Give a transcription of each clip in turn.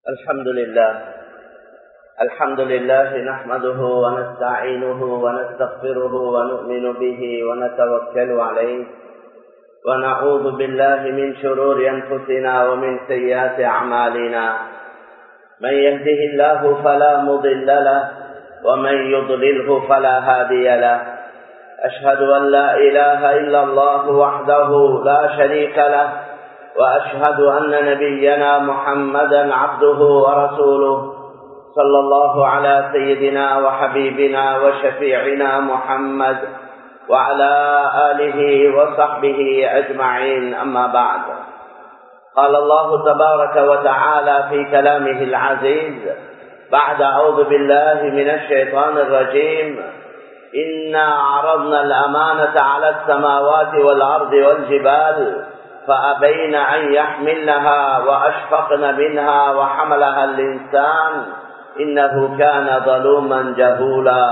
الحمد لله الحمد لله نحمده ونستعينه ونستغفره ونؤمن به ونتوكل عليه ونعوذ بالله من شرور أنفسنا ومن سيئات أعمالنا من يهده الله فلا مضل له ومن يضلله فلا هادي له أشهد أن لا إله إلا الله وحده لا شريك له وأشهد أن نبينا محمدا عبده ورسوله صلى الله على سيدنا وحبيبنا وشفيعنا محمد وعلى آله وصحبه أجمعين أما بعد قال الله تبارك وتعالى في كلامه العزيز بعد أعوذ بالله من الشيطان الرجيم إنا عرضنا الأمانة على السماوات والأرض والجبال فأبين أن يحملنها وأشفقن منها وحملها الإنسان إنه كان ظلوما جهولا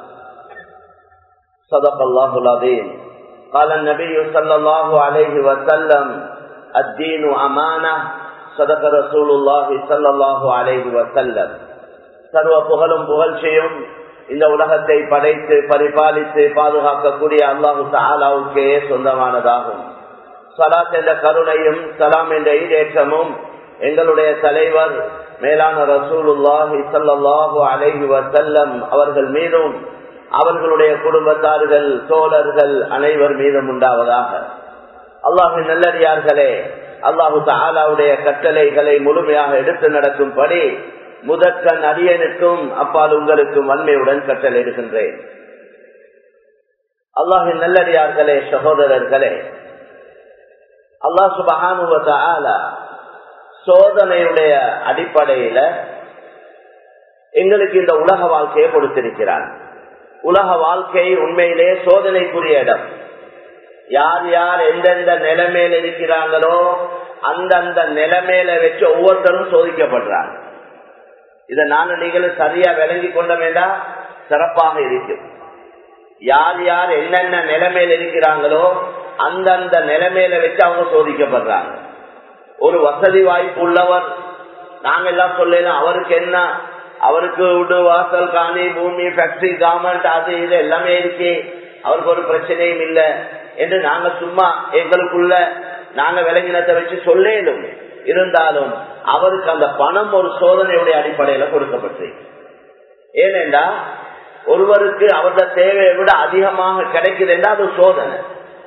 صدق الله العظيم قال النبي صلى الله عليه وسلم الدين أمانة صدق رسول الله صلى الله عليه وسلم சர்வ புகழும் புகழ்ச்சியும் இந்த உலகத்தை படைத்து பரிபாலித்து பாதுகாக்கக்கூடிய அல்லாஹு தாலாவுக்கே சொந்தமானதாகும் சலாத் என்ற கருணையும் சலாம் என்ற ஈடேற்றமும் எங்களுடைய தலைவர் மேலான ரசூலுல்லாஹி சல்லாஹூ அலைஹி வசல்லம் அவர்கள் மீதும் அவர்களுடைய குடும்பத்தார்கள் தோழர்கள் அனைவர் மீதும் உண்டாவதாக அல்லாஹு நல்லடியார்களே அல்லாஹு தாலாவுடைய கட்டளைகளை முழுமையாக எடுத்து நடக்கும்படி முதற்கண் அரியனுக்கும் அப்பால் உங்களுக்கும் வன்மையுடன் கட்டளையிடுகின்றேன் அல்லாஹின் நல்லடியார்களே சகோதரர்களே அல்லா சுபகானுவ சோதனையுடைய அடிப்படையில எங்களுக்கு இந்த உலக வாழ்க்கையை கொடுத்திருக்கிறார் உலக வாழ்க்கை உண்மையிலே சோதனைக்குரிய இடம் யார் யார் எந்தெந்த நிலைமையில இருக்கிறாங்களோ அந்தந்த நிலைமையில வச்சு ஒவ்வொருத்தரும் சோதிக்கப்படுறாங்க இதை நானும் நீங்களும் சரியா விளங்கி கொண்ட வேண்டாம் சிறப்பாக இருக்கும் யார் யார் என்னென்ன நிலைமையில இருக்கிறாங்களோ அந்தந்த நிலைமையில வச்சு அவங்க சோதிக்கப்படுறாங்க ஒரு வசதி வாய்ப்பு உள்ளவர் நாங்க எல்லாம் சொல்லலாம் அவருக்கு என்ன அவருக்கு வீடு வாசல் காணி பூமி ஃபேக்டரி கவர்மெண்ட் அது இது எல்லாமே இருக்கு அவருக்கு ஒரு பிரச்சனையும் இல்லை என்று நாங்க சும்மா எங்களுக்குள்ள நாங்க விலங்கினத்தை வச்சு சொல்லேலும் இருந்தாலும் அவருக்கு அந்த பணம் ஒரு சோதனையுடைய அடிப்படையில கொடுக்கப்பட்டு ஏனென்றா ஒருவருக்கு அவரது தேவையை விட அதிகமாக கிடைக்குது என்றால் அது சோதனை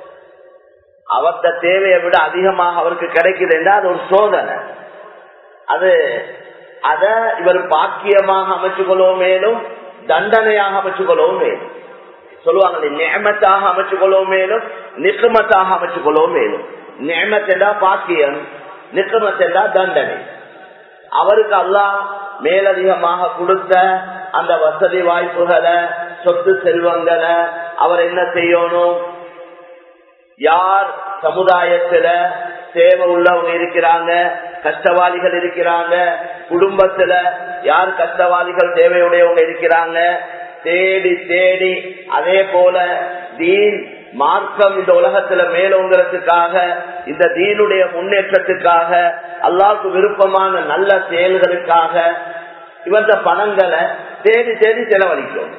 அவர்த தேவையை விட அதிகமாக அவருக்கு கிடைக்குது என்றால் அது ஒரு சோதனை அது அத இவர் பாக்கியமாக அமைச்சுக் கொள்ளவும் மேலும் தண்டனையாக அமைச்சுக் கொள்ளவும் மேலும் சொல்லுவாங்க நேமத்தாக அமைச்சுக் கொள்ளவும் மேலும் நிக்குமத்தாக அமைச்சுக் கொள்ளவும் மேலும் நேமத்தெண்டா பாக்கியம் நிக்குமத்தெண்டா தண்டனை அவருக்கு அல்லா மேலதிகமாக கொடுத்த அந்த வசதி வாய்ப்புகளை சொத்து செல்வங்களை அவர் என்ன செய்யணும் யார் சமுதாயத்துல தேவை உள்ளவங்க இருக்கிறாங்க கஷ்டவாளிகள் இருக்கிறாங்க குடும்பத்துல யார் கஷ்டவாளிகள் தேவையுடையவங்க இருக்கிறாங்க தேடி தேடி அதே போல தீன் மார்க்கம் இந்த உலகத்துல மேலோங்கிறதுக்காக இந்த தீனுடைய முன்னேற்றத்துக்காக அல்லாவுக்கு விருப்பமான நல்ல செயல்களுக்காக இவந்த பணங்களை தேடி தேடி செலவழிக்கும்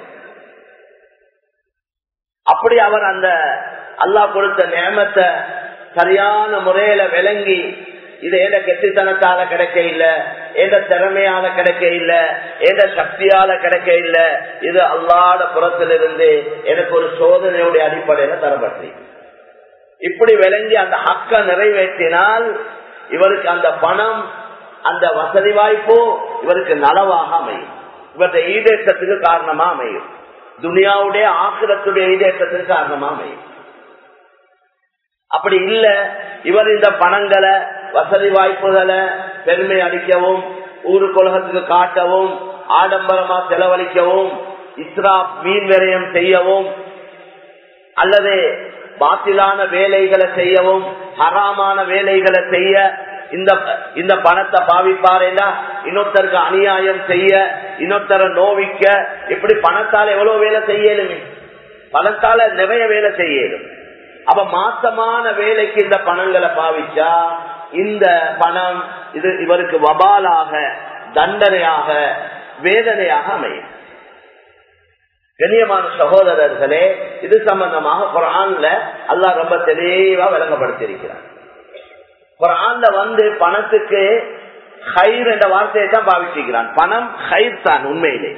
அப்படி அவர் அந்த அல்லாஹ் கொடுத்த நேமத்தை சரியான முறையில விளங்கி இது ஏத கெட்டித்தனத்தால கிடைக்க இல்ல எந்த திறமையால கிடைக்க இல்ல எந்த சக்தியால கிடைக்க இல்ல இது அல்லாட புறத்திலிருந்து எனக்கு ஒரு சோதனையுடைய அடிப்படையில தரப்பட்டு இப்படி விளங்கி அந்த ஹக்க நிறைவேற்றினால் இவருக்கு அந்த பணம் அந்த வசதி வாய்ப்போ இவருக்கு நலவாக அமையும் இவருடைய ஈடேற்றத்துக்கு காரணமா அமையும் துனியாவுடைய ஆக்கிரத்துடைய ஈடேற்றத்துக்கு காரணமா அமையும் அப்படி இல்ல இவர் இந்த பணங்களை வசதி வாய்ப்புகளை பெருமை அடிக்கவும் ஊருக்குலகத்துக்கு காட்டவும் ஆடம்பரமா செலவழிக்கவும் இஸ்ரா மீன் விரயம் செய்யவும் அல்லது பாத்திலான வேலைகளை செய்யவும் ஹராமான வேலைகளை செய்ய இந்த இந்த பணத்தை பாவிப்பாரேனா இன்னொருத்தருக்கு அநியாயம் செய்ய இன்னொருத்தரை நோவிக்க இப்படி பணத்தால எவ்வளவு வேலை செய்யலுமே பணத்தால நிறைய வேலை செய்யலும் அப்ப மாசமான வேலைக்கு இந்த பணங்களை பாவிச்சா இந்த பணம் இது இவருக்கு வபாலாக தண்டனையாக வேதனையாக அமையும் கண்ணியமான சகோதரர்களே இது சம்பந்தமாக குரான்ல அல்லாஹ் ரொம்ப தெளிவா விளங்கப்படுத்தியிருக்கிறார் குரான்ல வந்து பணத்துக்கு ஹைர் என்ற வார்த்தையை தான் பாவிச்சிருக்கிறான் பணம் ஹைர் தான் உண்மையிலே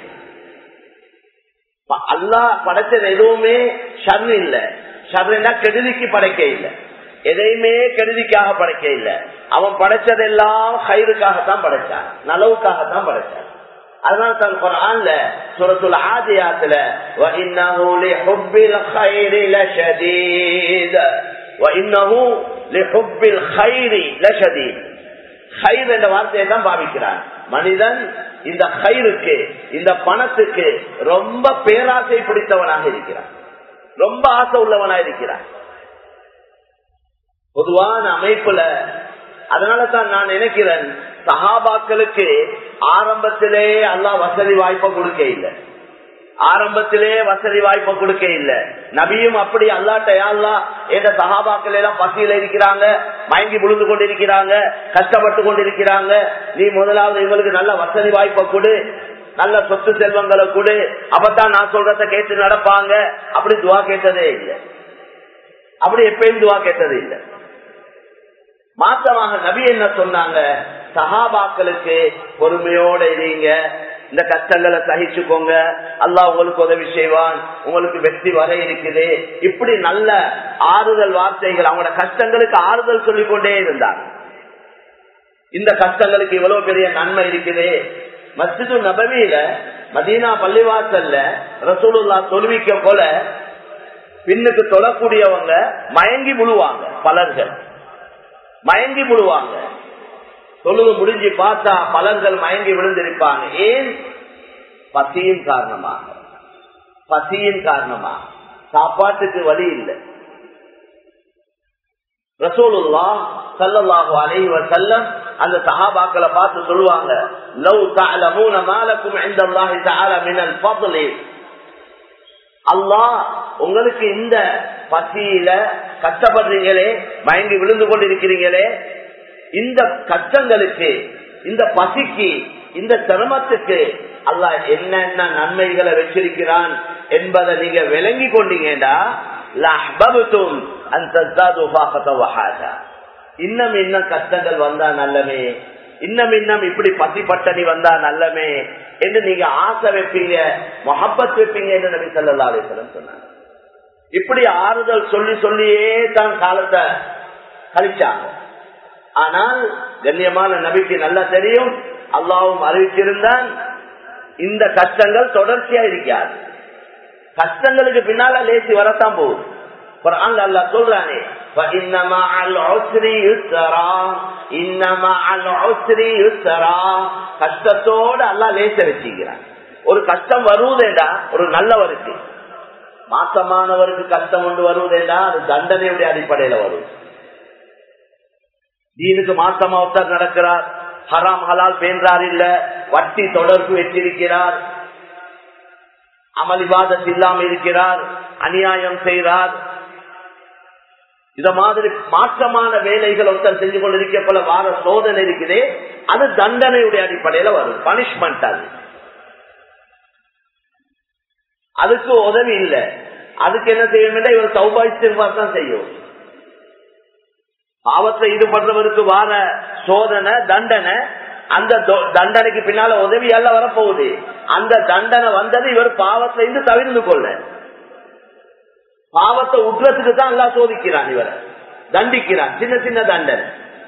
அல்லாஹ் படைச்சது எதுவுமே ஷர் இல்ல ஷர்னா கெடுதிக்கு படைக்க இல்லை எதையுமே கெடுதிக்காக படைக்க இல்லை அவன் படைச்சதெல்லாம் ஹைருக்காகத்தான் படைச்சான் நலவுக்காகத்தான் படைச்சான் அதனால தான் குரான்ல சூரத்துல் ஆதியாத்துல وَإِنَّهُ لِحُبِّ الْخَيْرِ لَشَدِيدٌ وَإِنَّهُ لِحُبِّ الْخَيْرِ لَشَدِيدٌ خير என்ற வார்த்தையை தான் பாவிக்கிறான் மனிதன் இந்த கயிறுக்கு இந்த பணத்துக்கு ரொம்ப பேராசை பிடித்தவனாக இருக்கிறான் ரொம்ப ஆசை உள்ளவனாக இருக்கிறான் பொதுவான அமைப்புல அதனால தான் நான் நினைக்கிறேன் சஹாபாக்களுக்கு ஆரம்பத்திலே அல்லா வசதி வாய்ப்பை கொடுக்க இல்லை ஆரம்பத்திலே வசதி வாய்ப்பை கொடுக்க இல்லை நபியும் அப்படி அல்லாட்ட யாழ்லா எந்த சகாபாக்கள் எல்லாம் பசியில இருக்கிறாங்க மயங்கி விழுந்து கொண்டிருக்கிறாங்க கஷ்டப்பட்டு கொண்டிருக்கிறாங்க நீ முதலாவது இவங்களுக்கு நல்ல வசதி வாய்ப்பை கொடு நல்ல சொத்து செல்வங்களை கொடு அப்பதான் நான் சொல்றத கேட்டு நடப்பாங்க அப்படி துவா கேட்டதே இல்லை அப்படி எப்பயும் துவா கேட்டது இல்லை மாற்றமாக நபி என்ன சொன்னாங்க சஹாபாக்களுக்கு பொறுமையோட இருங்க இந்த கஷ்டங்களை சகிச்சுக்கோங்க அல்லாஹ் உங்களுக்கு உதவி செய்வான் உங்களுக்கு வெற்றி வர இருக்குது இப்படி நல்ல ஆறுதல் வார்த்தைகள் அவங்களோட கஷ்டங்களுக்கு ஆறுதல் சொல்லிக் கொண்டே இருந்தார் இந்த கஷ்டங்களுக்கு இவ்வளவு பெரிய நன்மை இருக்குது மஸ்ஜிது நபவியில மதீனா பள்ளிவாசல்ல ரசூலுல்லா தொழுவிக்க போல பின்னுக்கு தொழக்கூடியவங்க மயங்கி முழுவாங்க பலர்கள் மயங்கி முழுவாங்க தொழுது முடிஞ்சு பார்த்தா பலர்கள் மயங்கி விழுந்திருப்பாங்க ஏன் பசியின் காரணமாக பசியின் காரணமாக சாப்பாட்டுக்கு வழி இல்லை ரசூலுல்லா சல்லல்லாஹு அலைஹி வஸல்லம் அந்த சஹாபாக்களை பார்த்து சொல்லுவாங்க லவ் தஅலமூன மாலக்கும் இன்தல்லாஹி தஆலா மினல் ஃபضل அல்லாஹ் உங்களுக்கு இந்த பசியில கஷ்டப்படுறீங்களே மயங்கி விழுந்து கொண்டிருக்கிறீங்களே இந்த கஷ்டங்களுக்கு இந்த பசிக்கு இந்த சிரமத்துக்கு அல்லாஹ் என்னென்ன நன்மைகளை வச்சிருக்கிறான் என்பதை நீங்க விளங்கி கொண்டீங்கடா இன்னும் இன்னும் கஷ்டங்கள் வந்தா நல்லமே இன்னும் இன்னும் இப்படி பசி பட்டணி வந்தா நல்லமே என்று நீங்க ஆசை வைப்பீங்க மொஹப்பத் வைப்பீங்க என்று நபி சொல்லா அலிசலம் சொன்னாங்க இப்படி ஆறுதல் சொல்லி சொல்லியே தான் காலத்தை கழிச்சாங்க ஆனால் கண்ணியமான நபிக்கு நல்லா தெரியும் அல்லாவும் அறிவிச்சிருந்தான் இந்த கஷ்டங்கள் தொடர்ச்சியா இருக்காது கஷ்டங்களுக்கு பின்னால லேசி வரத்தான் போகுது அல்லா சொல்றானே கஷ்டத்தோடு அல்லா லேச வச்சுக்கிறான் ஒரு கஷ்டம் வருவதேண்டா ஒரு நல்லவருக்கு மாசமானவருக்கு கஷ்டம் கொண்டு வருவதேண்டா அது தண்டனையுடைய அடிப்படையில வரும் தீனுக்கு மாசமா ஒருத்தர் நடக்கிறார் ஹராம் ஹலால் பேன்றார் இல்ல வட்டி தொடர்பு வச்சிருக்கிறார் அமளிவாதம் இல்லாம இருக்கிறார் அநியாயம் செய்கிறார் இத மாதிரி மாற்றமான வேலைகள் ஒருத்தர் செஞ்சு கொண்டிருக்க போல வார சோதனை இருக்குதே அது தண்டனையுடைய அடிப்படையில வரும் பனிஷ்மெண்ட் அது அதுக்கு உதவி இல்லை அதுக்கு என்ன செய்யணும் இவர் சௌபாய்ச்சிருப்பார் தான் செய்யும் பாவத்தை ஈடுபடுறவருக்கு வார சோதனை தண்டனை அந்த தண்டனைக்கு பின்னால உதவியால வரப்போகுது அந்த தண்டனை வந்தது இவர் பாவத்துல இருந்து தவிர்த்து கொள்ள பாவத்தை உட்றதுக்கு தான் எல்லாம் சோதிக்கிறான் இவரை தண்டிக்கிறான் சின்ன சின்ன தண்டனை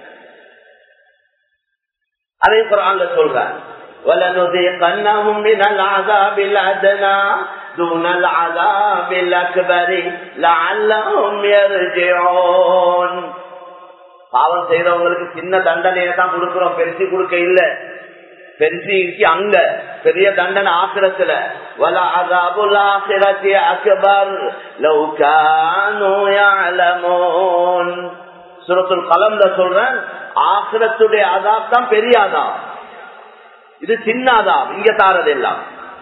அதே குரான்ல சொல்றான் وَلَنُذِيقَنَّهُمْ مِنَ الْعَذَابِ الْأَدْنَى دُونَ الْعَذَابِ الْأَكْبَرِ لَعَلَّهُمْ يَرْجِعُونَ பாவம் செய்யறவங்களுக்கு சின்ன தண்டனையை தான் கொடுக்கிறோம் பெருசி கொடுக்க இல்ல பெருசிக்கு அங்க பெரிய தண்டனை ஆக்கிரத்துல வல அதாபுல் ஆக்கிரத்தி அக்பர் லௌகானோன் சுரத்துல் கலம்ல சொல்றேன் ஆக்கிரத்துடைய அதாப் தான் பெரிய அதாப் இது சின்ன அதாப் இங்க தாரது எல்லாம்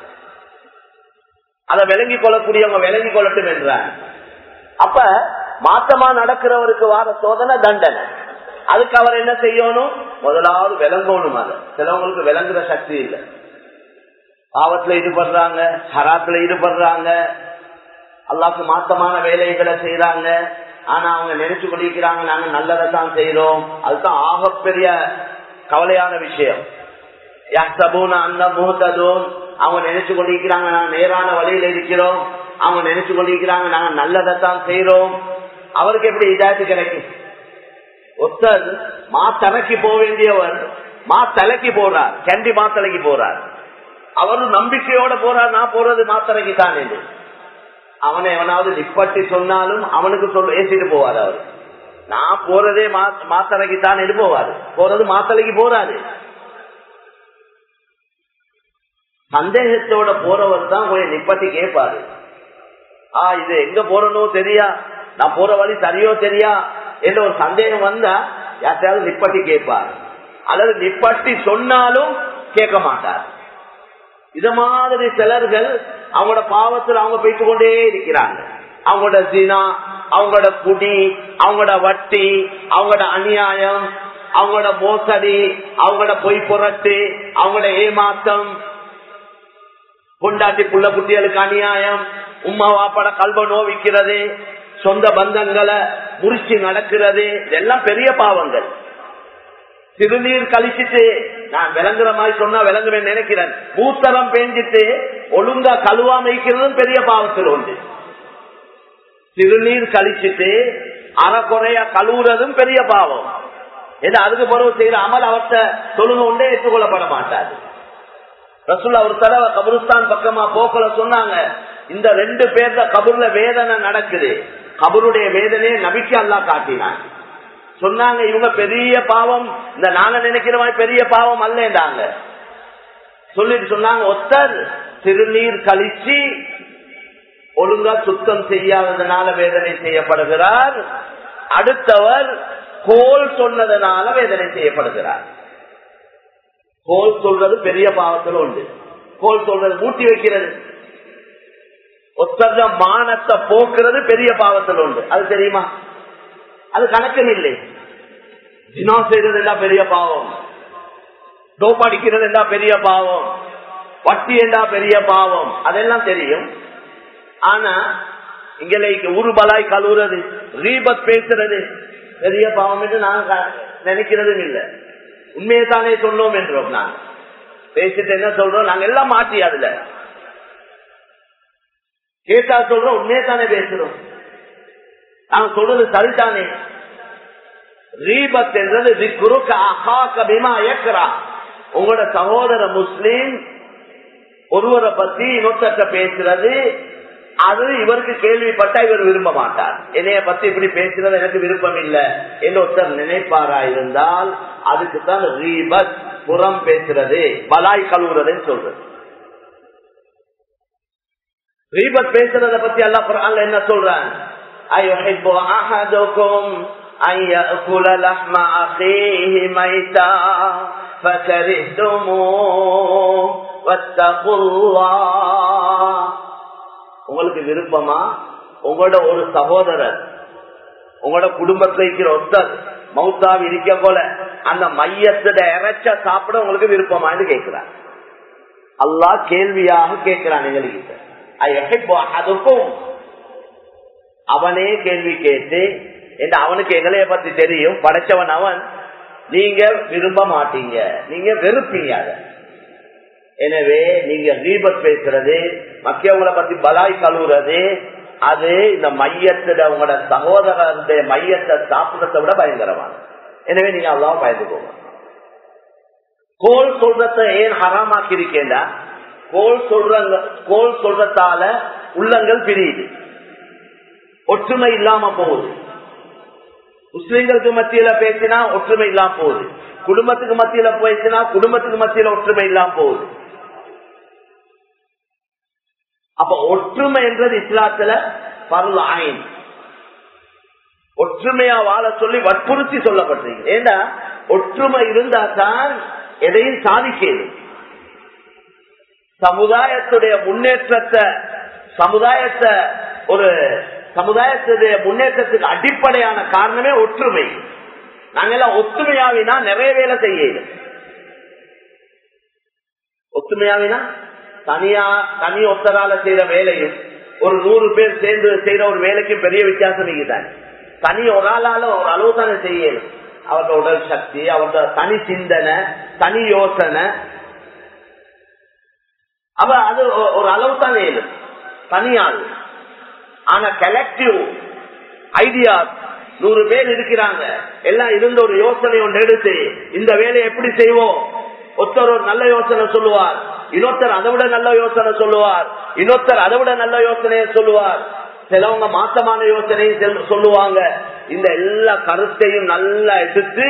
அதை விளங்கி கொள்ளக்கூடியவங்க விளங்கி கொள்ளட்டும் என்றான் அப்ப மாத்தமா நடக்கிறவருக்கு வார சோதனை தண்டனை அதுக்கு அவர் என்ன செய்யணும் முதலாவது விளங்கணும் அதை சிலவங்களுக்கு விளங்குற சக்தி இல்லை பாவத்துல ஈடுபடுறாங்க ஹராத்துல ஈடுபடுறாங்க அல்லாக்கு மாத்தமான வேலைகளை செய்யறாங்க ஆனா அவங்க நினைச்சு கொண்டிருக்கிறாங்க நாங்க நல்லதை தான் செய்யறோம் அதுதான் ஆகப்பெரிய கவலையான விஷயம் அவங்க நினைச்சு கொண்டிருக்கிறாங்க நாங்க நேரான வழியில இருக்கிறோம் அவங்க நினைச்சு கொண்டிருக்கிறாங்க நாங்க நல்லதை தான் செய்யறோம் அவருக்கு எப்படி இதாச்சு கிடைக்கும் ஒருத்தர் மாத்தலைக்கு போக வேண்டியவர் மாத்தலைக்கு போறார் கண்டி மாத்தலைக்கு போறார் அவரும் நம்பிக்கையோட போறார் நான் போறது மாத்தலைக்கு தான் என்று அவனை எவனாவது நிப்பட்டி சொன்னாலும் அவனுக்கு சொல்ல ஏசிட்டு போவார் அவர் நான் போறதே மாத்தலைக்கு தான் என்று போவாரு போறது மாத்தலைக்கு போறாரு சந்தேகத்தோட போறவர் தான் கொஞ்சம் நிப்பட்டி கேட்பாரு ஆ இது எங்க போறனோ தெரியா நான் போற வழி சரியோ தெரியா என்ற ஒரு சந்தேகம் வந்தா யார்த்தையாவது நிப்பட்டி கேட்பார் அல்லது நிப்பட்டி சொன்னாலும் கேட்க மாட்டார் இத மாதிரி சிலர்கள் அவங்களோட பாவத்தில் அவங்க போய்த்து கொண்டே இருக்கிறாங்க அவங்களோட தினா அவங்களோட குடி அவங்களோட வட்டி அவங்களோட அநியாயம் அவங்களோட மோசடி அவங்களோட பொய் புரட்டு அவங்களோட ஏமாற்றம் கொண்டாட்டி புள்ள குட்டிகளுக்கு அநியாயம் உமா வாப்பட கல்வ நோவிக்கிறது சொந்த பந்தங்களை முறிச்சு நடக்கிறது இதெல்லாம் பெரிய பாவங்கள் சிறுநீர் கழிச்சிட்டு நான் விளங்குற மாதிரி சொன்னா விளங்குவேன் நினைக்கிறேன் மூத்தரம் பேஞ்சிட்டு ஒழுங்கா கழுவாம வைக்கிறதும் பெரிய பாவத்தில் உண்டு சிறுநீர் கழிச்சிட்டு அறக்குறைய கழுவுறதும் பெரிய பாவம் ஏன்னா அதுக்கு பிறகு செய்யற அமல் அவர்த்த தொழுக உண்டே ஏற்றுக்கொள்ளப்பட மாட்டாது ரசுல்லா ஒரு தடவை கபருஸ்தான் பக்கமா போக்கல சொன்னாங்க இந்த ரெண்டு பேர்ல கபூர்ல வேதனை நடக்குது கபருடைய வேதனையை நபிக்கு அல்லா காட்டினான் சொன்னாங்க இவங்க பெரிய பாவம் இந்த நாங்க நினைக்கிற மாதிரி பெரிய பாவம் அல்லேண்டாங்க சொல்லிட்டு சொன்னாங்க ஒத்தர் திருநீர் கழிச்சு ஒழுங்கா சுத்தம் செய்யாததுனால வேதனை செய்யப்படுகிறார் அடுத்தவர் கோல் சொன்னதனால வேதனை செய்யப்படுகிறார் கோல் சொல்றது பெரிய பாவத்தில் உண்டு கோல் சொல்றது மூட்டி வைக்கிறது ஒத்தர மானத்தை போக்குறது பெரிய பாவத்தில் உண்டு அது தெரியுமா அது கணக்கம் இல்லை தினம் செய்யறது எல்லாம் பெரிய பாவம் டோப் அடிக்கிறது எல்லாம் பெரிய பாவம் வட்டி என்றா பெரிய பாவம் அதெல்லாம் தெரியும் ஆனா இங்க உருபலாய் கழுவுறது ரீபத் பேசுறது பெரிய பாவம் என்று நாங்க நினைக்கிறதும் இல்லை உண்மையை தானே சொன்னோம் என்றோம் நாங்க பேசிட்டு என்ன சொல்றோம் நாங்க எல்லாம் மாற்றி அதுல கேட்டா சொல்றோம் உண்மையை தானே பேசுறோம் நாங்க சொல்றது சரிதானே ரீபத் என்றது உங்களோட சகோதர முஸ்லீம் ஒருவரை பத்தி இன்னொருத்த பேசுறது அது இவருக்கு கேள்விப்பட்டா இவர் விரும்ப மாட்டார் என்னைய பத்தி இப்படி பேசுறது எனக்கு விருப்பம் இல்லை என்று ஒருத்தர் நினைப்பாரா இருந்தால் அதுக்கு தான் ரீபத் புறம் பேசுறது பலாய் கழுவுறதுன்னு சொல்றது ரீபத் பேசுறத பத்தி அல்லா குரான்ல என்ன சொல்றான் أيحب أحدكم أن يأكل لحم أخيه ميتا فكرهتموه واتقوا الله உங்களுக்கு விருப்பமா உங்களோட ஒரு சகோதரர் உங்களோட குடும்பத்தில் இருக்கிற ஒருத்தர் மௌத்தாவி இருக்க போல அந்த மையத்திட இறைச்ச சாப்பிட உங்களுக்கு விருப்பமான்னு கேட்கிறார் அல்லா கேள்வியாக கேட்கிறான் எங்களுக்கு அதுக்கும் அவனே கேள்வி கேட்டு என்று அவனுக்கு எங்களைய பத்தி தெரியும் படைச்சவன் அவன் நீங்க விரும்ப மாட்டீங்க நீங்க வெறுப்பீங்க அதை எனவே நீங்க தீபத் பேசுறது மக்கியவங்களை பத்தி பலாய் கழுவுறது அது இந்த மையத்துல உங்களோட சகோதரருடைய மையத்தை சாப்பிடத்தை விட பயங்கரமான எனவே நீங்க அவ்வளவு பயந்துக்கோங்க கோல் சொல்றத ஏன் ஹராமாக்கி இருக்கேண்டா கோல் சொல்றங்க கோல் சொல்றதால உள்ளங்கள் பிரியுது ஒற்றுமை இல்லாம போகுது முஸ்லிம்களுக்கு மத்தியில பேசினா ஒற்றுமை இல்லாம போகுது குடும்பத்துக்கு மத்தியில பேசினா குடும்பத்துக்கு மத்தியில ஒற்றுமை இல்லாம போகுது அப்ப ஒற்றுமை என்றது இஸ்லாத்துல பருள் ஆயின் ஒற்றுமையா வாழ சொல்லி வற்புறுத்தி சொல்லப்பட்டிருக்கு ஏண்டா ஒற்றுமை இருந்தா தான் எதையும் சாதிக்கிறது சமுதாயத்துடைய முன்னேற்றத்தை சமுதாயத்தை ஒரு சமுதாயத்துடைய முன்னேற்றத்துக்கு அடிப்படையான காரணமே ஒற்றுமை நாங்க எல்லாம் ஒத்துமையாவினா நிறைய வேலை செய்யணும் ஒத்துமையாவினா தனியா தனி ஒத்தரால செய்யற வேலையும் ஒரு நூறு பேர் சேர்ந்து செய்யற ஒரு வேலைக்கும் பெரிய வித்தியாசம் இருக்குதான் தனி ஒரு ஆளால ஒரு அளவு தானே செய்யணும் அவரோட உடல் சக்தி அவரோட தனி சிந்தனை தனி யோசனை அவ அது ஒரு அளவு தான் வேணும் தனியாள் ஆனா கலெக்டிவ் ஐடியா நூறு பேர் இருக்கிறாங்க எல்லாம் இருந்த ஒரு யோசனை ஒன்று எடுத்து இந்த வேலையை எப்படி செய்வோம் ஒருத்தர் ஒரு நல்ல யோசனை சொல்லுவார் இன்னொருத்தர் அதை விட நல்ல யோசனை சொல்லுவார் இன்னொருத்தர் அதை விட நல்ல யோசனையை சொல்லுவார் சிலவங்க மாசமான யோசனையும் சொல்லுவாங்க இந்த எல்லா கருத்தையும் நல்லா எடுத்து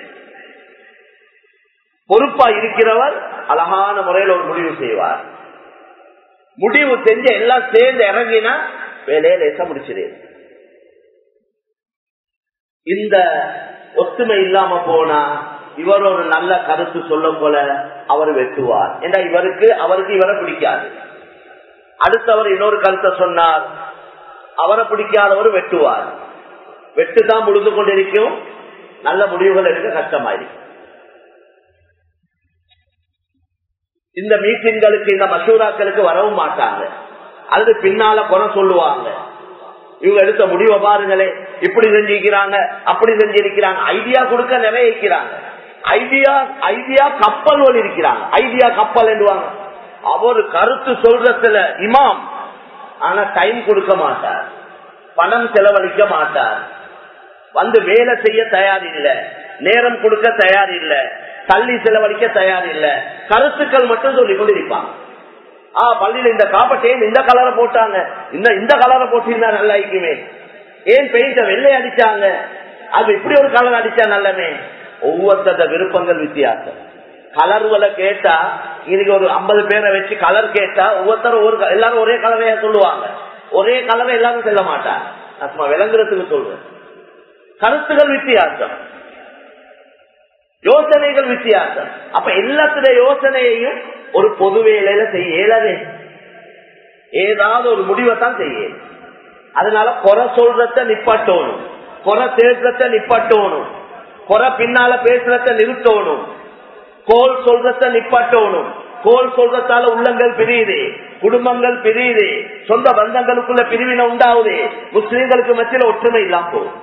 பொறுப்பா இருக்கிறவர் அழகான முறையில் ஒரு முடிவு செய்வார் முடிவு செஞ்சு எல்லாம் சேர்ந்து இறங்கினா வேலையை லேசா முடிச்சிரு இந்த ஒத்துமை இல்லாம போனா இவர் ஒரு நல்ல கருத்து சொல்லும் போல அவர் வெட்டுவார் ஏன்னா இவருக்கு அவருக்கு இவரை பிடிக்காது அடுத்தவர் இன்னொரு கருத்தை சொன்னார் அவரை பிடிக்காதவர் வெட்டுவார் வெட்டுதான் முழுந்து கொண்டிருக்கும் நல்ல முடிவுகள் எடுக்க கஷ்டமாயிருக்கும் இந்த மீட்டிங்களுக்கு இந்த மசூராக்களுக்கு வரவும் மாட்டாங்க அல்லது பின்னால குறை சொல்லுவாங்க இவங்க எடுத்த முடிவை பாருங்களே இப்படி செஞ்சிருக்கிறாங்க அப்படி செஞ்சிருக்கிறாங்க ஐடியா கொடுக்க நிறைய இருக்கிறாங்க ஐடியா ஐடியா கப்பல் ஒளி இருக்கிறாங்க ஐடியா கப்பல் என்றுவாங்க அவர் கருத்து சொல்றதுல இமாம் ஆனா டைம் கொடுக்க மாட்டார் பணம் செலவழிக்க மாட்டார் வந்து வேலை செய்ய தயார் இல்ல நேரம் கொடுக்க தயார் இல்ல தள்ளி செலவழிக்க தயார் இல்ல கருத்துக்கள் மட்டும் சொல்லி கொண்டிருப்பாங்க ஆ பள்ளியில இந்த காப்பட்டேன் இந்த கலரை போட்டாங்க இந்த இந்த கலரை போட்டிருந்தா நல்லா இருக்குமே ஏன் பெயிண்ட வெள்ளை அடிச்சாங்க அது இப்படி ஒரு கலர் அடிச்சா நல்லமே ஒவ்வொருத்தர விருப்பங்கள் வித்தியாசம் கலர்களை கேட்டா இன்னைக்கு ஒரு ஐம்பது பேரை வச்சு கலர் கேட்டா ஒவ்வொருத்தரும் ஒரு எல்லாரும் ஒரே கலரையா சொல்லுவாங்க ஒரே கலரை எல்லாரும் செல்ல மாட்டாங்க நான் விளங்குறதுக்கு சொல்றேன் கருத்துகள் வித்தியாசம் யோசனைகள் வித்தியாசம் அப்ப எல்லாத்துடைய யோசனையையும் ஒரு பொது வேலையில செய்ய இயலவே ஏதாவது ஒரு முடிவை தான் செய்ய அதனால குறை சொல்றத நிப்பாட்டணும் குறை தேடுறத நிப்பாட்டணும் குறை பின்னால பேசுறத நிறுத்தணும் கோல் சொல்றத நிப்பாட்டணும் கோல் சொல்றதால உள்ளங்கள் பிரியுது குடும்பங்கள் பிரியுது சொந்த பந்தங்களுக்குள்ள பிரிவினை உண்டாகுது முஸ்லீம்களுக்கு மத்தியில ஒற்றுமை இல்லாம போகுது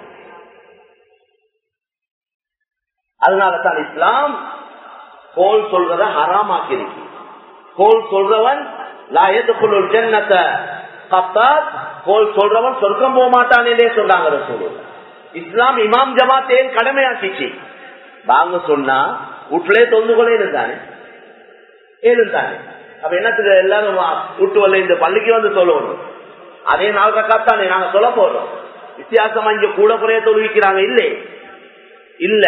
அதனால தான் இஸ்லாம் கோல் சொல்றத ஹராமாக்கி இருக்கு கோல் சொல்றவன் ஜன்னத்தை கோல் சொல்றவன் சொர்க்கம் போக மாட்டானே சொன்னாங்க இஸ்லாம் இமாம் ஜமாத் ஏன் கடமையாக்கிச்சு வாங்க சொன்னா வீட்டுலயே தொந்து கொண்டே இருந்தானே இருந்தானே அப்ப என்னத்துக்கு எல்லாரும் வீட்டு வரல இந்த பள்ளிக்கு வந்து சொல்லணும் அதே நாள் ரக்காத்தானே நாங்க சொல்ல போறோம் வித்தியாசமா இங்க கூட குறைய தொழுவிக்கிறாங்க இல்லை இல்ல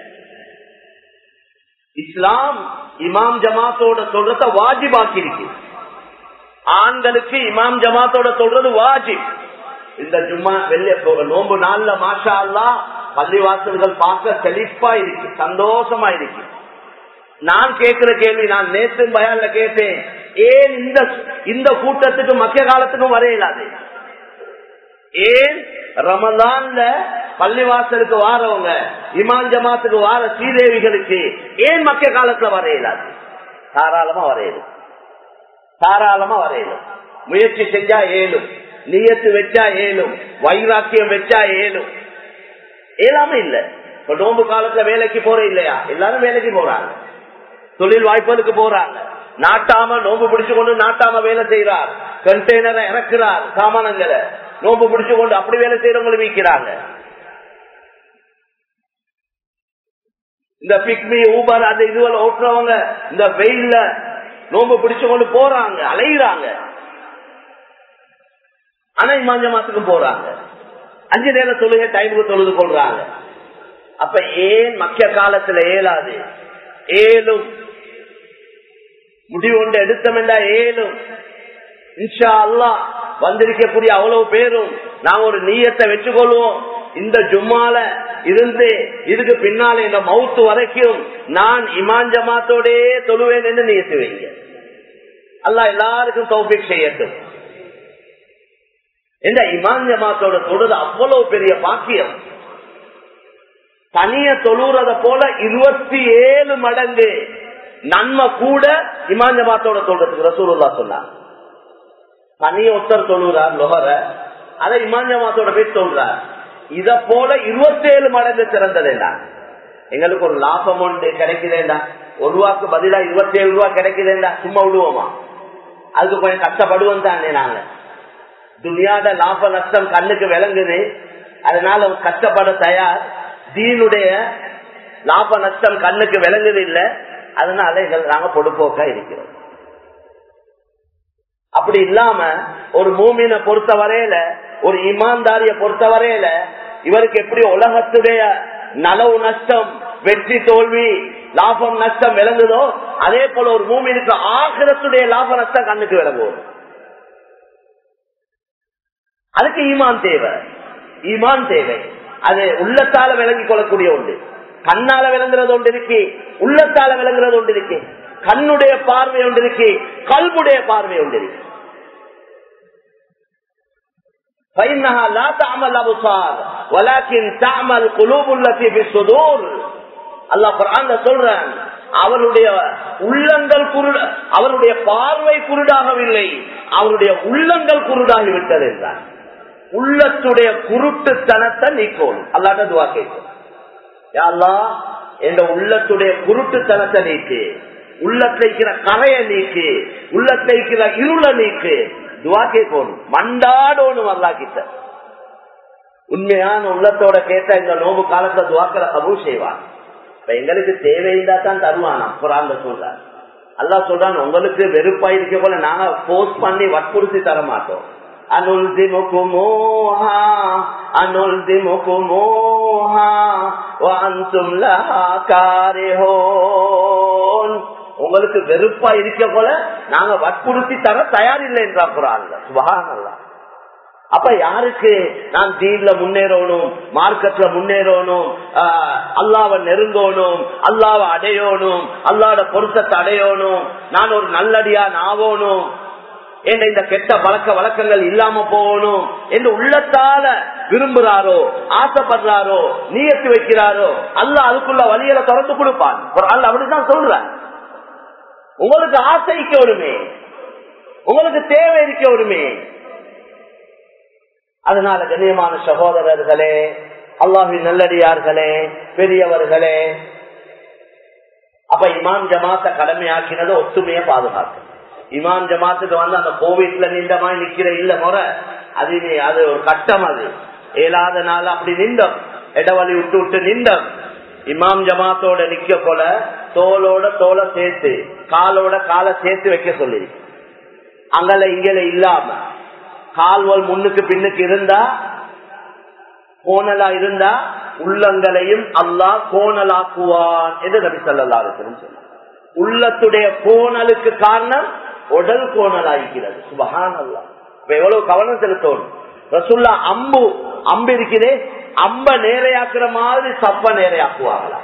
இஸ்லாம் இமாம் ஜமாத்தோட சொல்றத வாஜிபாக்கி இருக்கு ஆண்களுக்கு இமாம் ஜமாத்தோட சொல்றது வாஜிப் இந்த ஜும்மா வெளிய நோம்பு நாள்ல மாஷா அல்லா பள்ளிவாசல்கள் பார்க்க செழிப்பா இருக்கு சந்தோஷமா இருக்கு நான் கேட்கிற கேள்வி நான் நேற்று பயான்ல கேட்டேன் ஏன் இந்த இந்த கூட்டத்துக்கு மக்கிய காலத்துக்கும் வர இயலாது ஏன் ரமலான்ல பள்ளிவாசலுக்கு வாரவங்க இமான் ஜமாத்துக்கு வார ஸ்ரீதேவிகளுக்கு ஏன் மக்கிய காலத்துல வர இயலாது தாராளமா வரையலும் தாராளமா வரையலும் முயற்சி செஞ்சா ஏழும் நீயத்து வச்சா ஏழும் வைராக்கியம் வச்சா ஏழும் ஏலாம இல்ல இப்ப நோம்பு காலத்துல வேலைக்கு போற இல்லையா எல்லாரும் வேலைக்கு போறாங்க தொழில் வாய்ப்புகளுக்கு போறாங்க நாட்டாம நோம்பு பிடிச்சு கொண்டு நாட்டாம வேலை செய்யறார் கண்டெய்னரை இறக்குறார் சாமானங்களை நோம்பு பிடிச்சு கொண்டு அப்படி வேலை செய்யறவங்களை விற்கிறாங்க இந்த பிக்மி ஊபர் அந்த இதுவரை ஓட்டுறவங்க இந்த வெயில்ல நோம்பு பிடிச்சு கொண்டு போறாங்க அலைகிறாங்க ஆனா இமாஞ்ச மாசத்துக்கும் போறாங்க அஞ்சு நேரம் தொழுகை டைமுக்கு தொழுது கொள்றாங்க அப்ப ஏன் மக்கிய காலத்துல ஏலாது ஏலும் முடிவு ஒன்று எடுத்தமெண்டா ஏலும் இன்ஷா அல்லா வந்திருக்கக்கூடிய அவ்வளவு பேரும் நாங்க ஒரு நீயத்தை வச்சுக்கொள்வோம் இந்த ஜும்மால இருந்து இதுக்கு பின்னால இந்த மவுத்து வரைக்கும் நான் இமான் ஜமாத்தோடே தொழுவேன் என்று நீயத்து வைங்க அல்லா எல்லாருக்கும் தௌபிக் செய்யட்டும் இந்த இமான் ஜமாத்தோட தொழுது அவ்வளவு பெரிய பாக்கியம் தனிய தொழுறத போல இருபத்தி ஏழு மடங்கு நன்மை கூட இமான் ஜமாத்தோட தொழுறதுக்கு ரசூலுல்லா சொன்னார் தனிய ஒருத்தர் தொழுறார் லொஹர அதை இமான் ஜமாத்தோட போய் சொல்றார் இத போல இருபத்தி ஏழு மடங்கு சிறந்ததேண்டா எங்களுக்கு ஒரு லாபம் உண்டு கிடைக்குதேண்டா ஒரு ரூபாக்கு பதிலா இருபத்தி ஏழு ரூபா கிடைக்குதேண்டா சும்மா விடுவோமா அதுக்கு கொஞ்சம் கஷ்டப்படுவோம் தானே நாங்க துனியாட லாப நஷ்டம் கண்ணுக்கு விளங்குது அதனால கஷ்டப்பட தயார் தீனுடைய லாப நஷ்டம் கண்ணுக்கு விளங்குது இல்ல அதனால எங்கள் நாங்க பொடுப்போக்கா இருக்கிறோம் அப்படி இல்லாம ஒரு மூமினை பொறுத்த வரையில ஒரு இமான்தாரிய பொறுத்த வரையில இவருக்கு எப்படி உலகத்துடைய நலவு நஷ்டம் வெற்றி தோல்வி லாபம் நஷ்டம் விளங்குதோ அதே போல ஒரு மூமினுக்கு ஆகிரத்துடைய லாப நஷ்டம் கண்ணுக்கு விளங்குவோம் அதுக்கு ஈமான் தேவை ஈமான் தேவை அது உள்ளத்தால விளங்கி கொள்ளக்கூடிய ஒன்று கண்ணால விளங்குறது ஒன்று இருக்கு உள்ளத்தால விளங்குறது ஒன்று இருக்கு கண்ணுடைய பார்வை ஒன்று இருக்கு கல்புடைய பார்வை ஒன்று இருக்கு فإنها لا تعمل الأبصار ولكن تعمل قلوب التي في الصدور அல்லாஹ் குர்ஆன்ல சொல்றான் அவருடைய உள்ளங்கள் குருட அவருடைய பார்வை குருடாகவில்லை அவருடைய உள்ளங்கள் குருடாகி விட்டது என்றார் உள்ளத்துடைய குருட்டுத்தனத்தை நீக்கணும் அல்லாட்ட துவா கேட்கும் யாழ்லா என்ற உள்ளத்துடைய குருட்டுத்தனத்தை நீக்கு உள்ளத்தை இருக்கிற கரையை நீக்கு உள்ளத்தை இருக்கிற இருளை நீக்கு துவா கேட்கணும் மண்டாடணும் அல்லா கிட்ட உண்மையான உள்ளத்தோட கேட்ட இந்த நோவு காலத்துல துவாக்களை கபூல் செய்வான் இப்ப எங்களுக்கு தேவையில்லா தான் தருவானா குரான் சொல்றான் அல்லா சொல்றான் உங்களுக்கு வெறுப்பா இருக்க போல நாங்க போஸ்ட் பண்ணி வற்புறுத்தி தர மாட்டோம் أنلزمكموها أنلزمكموها وأنتم لها كارهون உங்களுக்கு வெறுப்பா இருக்க போல நாங்க வற்புறுத்தி தர தயார் இல்லை என்றா குரான் சுபகானல்லா அப்ப யாருக்கு நான் தீன்ல முன்னேறணும் மார்க்கெட்ல முன்னேறணும் அல்லாவை நெருங்கணும் அல்லாவை அடையணும் அல்லாட பொருத்தத்தை அடையணும் நான் ஒரு நல்லடியான் ஆகணும் என்ற இந்த கெட்ட பழக்க வழக்கங்கள் இல்லாம போகணும் என்று உள்ளத்தால விரும்புறாரோ ஆசைப்படுறாரோ நீயத்து வைக்கிறாரோ அல்ல அதுக்குள்ள வழியில திறந்து கொடுப்பான் அல்ல அப்படிதான் சொல்றேன் உங்களுக்கு ஆசைக்க வருமே உங்களுக்கு தேவை இருக்க வருமே அதனால கண்ணியமான சகோதரர்களே அல்லாஹின் நல்லடியார்களே பெரியவர்களே அப்ப இமாம் ஜமாத்த கடமையாக்கினது ஒத்துமையை பாதுகாக்கும் இமாம் ஜமாத்துக்கு வந்து அந்த கோவிட்ல நின்ற மாதிரி நிக்கிற இல்ல முறை அது அது ஒரு கட்டம் அது ஏழாத நாள் அப்படி நின்றோம் இடவழி விட்டு விட்டு நின்றோம் இமாம் ஜமாத்தோட நிக்க போல தோலோட தோலை சேர்த்து காலோட காலை சேர்த்து வைக்க சொல்லி அங்கல இங்கல இல்லாம கால்வல் முன்னுக்கு பின்னுக்கு இருந்தா கோணலா இருந்தா உள்ளங்களையும் அல்லாஹ் கோணலாக்குவான் என்று நபி சொல்லா சொன்னார் உள்ளத்துடைய கோணலுக்கு காரணம் உடல் கோணலாகிறது சுபகான் அல்லா இப்ப எவ்வளவு கவனம் செலுத்தணும் ரசுல்லா அம்பு அம்பு இருக்கிறே அம்ப நேரையாக்குற மாதிரி சப்ப நேரையாக்குவாங்களா